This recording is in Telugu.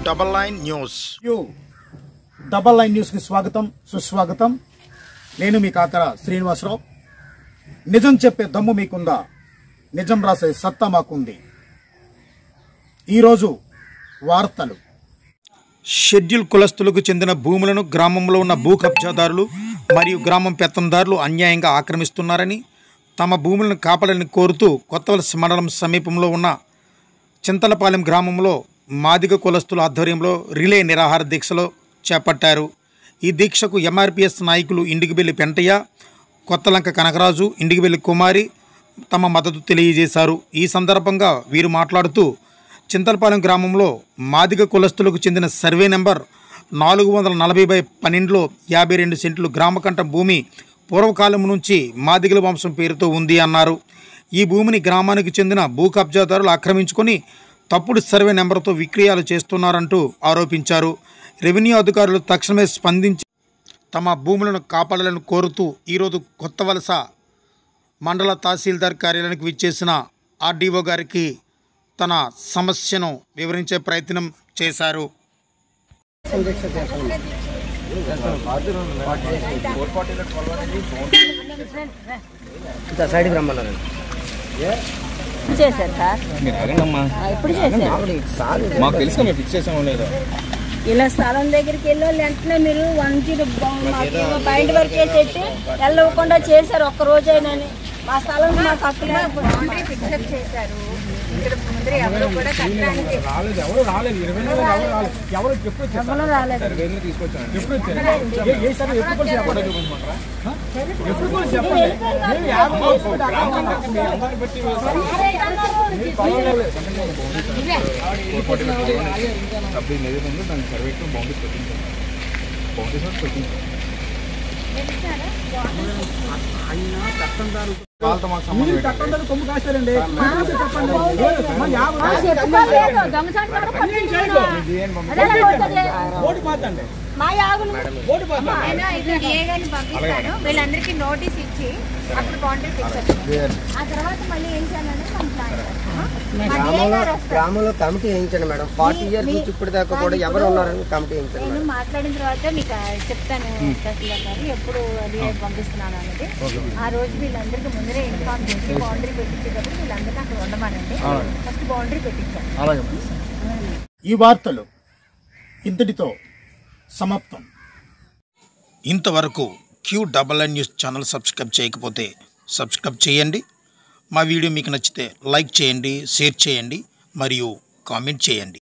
Double nine news U double line న్యూస్కి స్వాగతం సుస్వాగతం నేను మీ కాకర శ్రీనివాసరావు నిజం చెప్పే దమ్ము మీకుందా నిజం రాసే సత్తా మాకుంది ఈరోజు వార్తలు షెడ్యూల్ కులస్తులకు చెందిన భూములను గ్రామంలో ఉన్న భూ కబ్జాదారులు మరియు గ్రామం పెత్తందారులు అన్యాయంగా ఆక్రమిస్తున్నారని తమ భూములను కాపాలని కోరుతూ కొత్తవలస మండలం సమీపంలో ఉన్న చింతలపాలెం గ్రామంలో మాదిగ కులస్తుల ఆధ్వర్యంలో రిలే నిరాహార దీక్షలో చేపట్టారు ఈ దీక్షకు ఎంఆర్పిఎస్ నాయకులు ఇండిగిబెల్లి పెంటయ్య కొత్తలంక కనకరాజు ఇండిగిబెల్లి కుమారి తమ మద్దతు తెలియజేశారు ఈ సందర్భంగా వీరు మాట్లాడుతూ చింతలపాలెం గ్రామంలో మాదిగ కులస్తులకు చెందిన సర్వే నెంబర్ నాలుగు వందల నలభై బై పన్నెండులో యాభై రెండు సెంట్లు గ్రామకంఠ భూమి పూర్వకాలం నుంచి మాదిగల వంశం పేరుతో ఉంది అన్నారు ఈ భూమిని గ్రామానికి చెందిన భూ కబ్జాదారులు ఆక్రమించుకొని తప్పుడు సర్వే నెంబర్తో విక్రయాలు చేస్తున్నారంటూ ఆరోపించారు రెవెన్యూ అధికారులు తక్షణమే స్పందించి తమ భూములను కాపాడాలని కోరుతూ ఈరోజు కొత్త వలస మండల తహసీల్దార్ కార్యాలయానికి విచ్చేసిన ఆర్డీఓ గారికి తన సమస్యను వివరించే ప్రయత్నం చేశారు ఇంత సైడ్కి రమ్మన్నారండి చేశారు సార్ మీరు ఆగండమ్మా ఆ, ఎప్పుడు చేశారు మాకు తెలుసు మేము ఫిక్స్ చేసామో లేదో ఇలా స్థలం దగ్గరికి వెళ్ళి వెంటనే మీరు వన్ జీరో బయట వరకు వేసేసి వెళ్ళకుండా చేశారు ఒక్క రోజైనాని మా స్థలం మాకు హక్కు లేకపోతే ఫిక్సప్ చేశారు ఇక్కడ ముందర ఎవరు కూడా కట్టడానికి రాలేదు ఎవరు రాలేదు ఇరవై నెలలు ఎవరు రాలేదు ఎవరు ఎప్పుడు వచ్చారు ఎవరు రాలేదు సర్వే నుండి తీసుకొచ్చాను ఎప్పుడు వచ్చారు? ఏ- ఏ సర్వే ఎప్పుడు కొలిసి చెప్పండి. హ? ఎప్పుడు కొలిసి చెప్పండి. మేము యాభై రోజులు దాకా ఉన్నాం. డబ్బు ఏదైతే ఉందో దానికి సర్వే బౌండరీస్ పెట్టించాను బౌండరీస్ పెట్టించాను వాళ్ళతో మాకు సంబంధం మీరు లేదు. కట్టందరూ కొమ్ము కాస్తారండి కాకపోతే చెప్పండి మరి యాభై ఓటు మాత్రండి మా యాగులు ఓటు మాత్రం ఆయన ఇక్కడ ఏ గాని పంపిస్తాను వీళ్ళందరికీ నోటీస్ ఇచ్చి అప్పుడు బౌండరీ ఫిక్సప్ ఆ తర్వాత మళ్ళీ ఏం చేయాలనేది మన ప్లాన్ గ్రామంలో గ్రామంలో కమిటీ వేయించండి మేడం ఫార్టీ ఇయర్స్ నుంచి ఇప్పుడు దాకా కూడా ఎవరు ఉన్నారని కమిటీ వేయించండి నేను మేడం మాట్లాడిన తర్వాత మీకు చెప్తాను తహసీల్దార్ గారు ఎప్పుడు అది పంపిస్తున్నాను అనేది ఆ రోజు వీళ్ళందరికీ ముందరే ఇన్ఫార్మ్ చేసి బౌండరీ పెట్టించేటప్పుడు వీళ్ళందరినీ అక్కడ ఉండమనండి ఫస్ట్ బౌండరీ పెట్టించాను ఈ వార్తలు ఇంతటితో సమాప్తం ఇంతవరకు Q double N news channel subscribe చేయకపోతే సబ్స్క్రైబ్ చేయండి మా వీడియో మీకు నచ్చితే లైక్ చేయండి షేర్ చేయండి మరియు కామెంట్ చేయండి